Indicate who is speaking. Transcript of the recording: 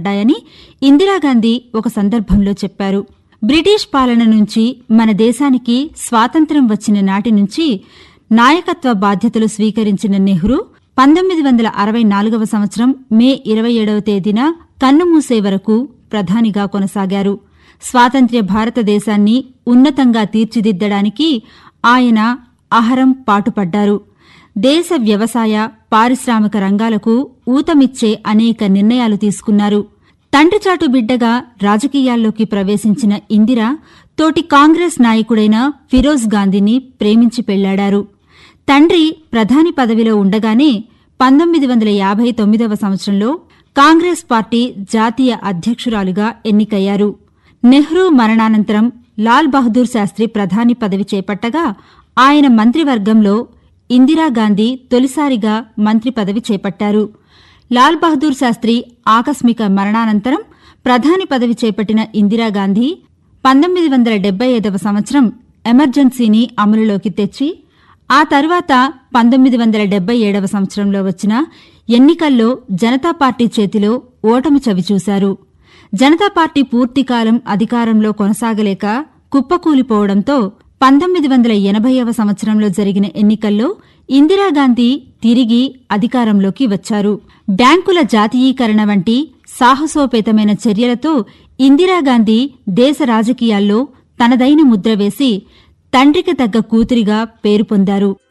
Speaker 1: పడ్డాయని ఇందిరాగాంధీ ఒక సందర్భంలో చెప్పారు బ్రిటిష్ పాలన నుంచి మన దేశానికి స్వాతంత్ర్యం వచ్చిన నాటి నుంచి నాయకత్వ బాధ్యతలు స్వీకరించిన నెహ్రూ పంతొమ్మిది వందల అరవై నాలుగవ సంవత్సరం మే ఇరవై ఏడవ తేదీన కన్నుమూసే వరకు ప్రధానిగా కొనసాగారు స్వాతంత్ర్య భారతదేశాన్ని ఉన్నతంగా తీర్చిదిద్దడానికి ఆయన అహరం పాటుపడ్డారు దేశ వ్యవసాయ పారిశ్రామిక రంగాలకు ఊతమిచ్చే అనేక నిర్ణయాలు తీసుకున్నారు తండ్రిచాటు బిడ్డగా రాజకీయాల్లోకి ప్రవేశించిన ఇందిర తోటి కాంగ్రెస్ నాయకుడైన ఫిరోజ్ గాంధీని ప్రేమించి పెళ్లాడారు తండ్రి ప్రధాని పదవిలో ఉండగానే పంతొమ్మిది వందల యాభై తొమ్మిదవ సంవత్సరంలో కాంగ్రెస్ పార్టీ జాతీయ అధ్యక్షురాలుగా ఎన్నికయ్యారు నెహ్రూ మరణానంతరం లాల్ బహదూర్ శాస్త్రి ప్రధాని పదవి చేపట్టగా ఆయన మంత్రివర్గంలో ఇందిరాగాంధీ తొలిసారిగా మంత్రి పదవి చేపట్టారు లాల్ బహదూర్ శాస్త్రి ఆకస్మిక మరణానంతరం ప్రధాని పదవి చేపట్టిన ఇందిరాగాంధీ పంతొమ్మిది వందల డెబ్బై ఐదవ సంవత్సరం ఎమర్జెన్సీని అమలులోకి తెచ్చి ఆ తర్వాత పంతొమ్మిది వందల డెబ్బై ఏడవ సంవత్సరంలో వచ్చిన ఎన్నికల్లో జనతా పార్టీ చేతిలో ఓటమి చవిచూశారు జనతా పార్టీ పూర్తికాలం అధికారంలో కొనసాగలేక కుప్పకూలిపోవడంతో పంతొమ్మిది వందల ఎనభైవ సంవత్సరంలో జరిగిన ఎన్నికల్లో ఇందిరాగాంధీ తిరిగి అధికారంలోకి వచ్చారు బ్యాంకుల జాతీయీకరణ వంటి సాహసోపేతమైన చర్యలతో ఇందిరాగాంధీ దేశ రాజకీయాల్లో తనదైన ముద్ర వేసి తండ్రికి తగ్గ కూతురిగా పేరు పొందారు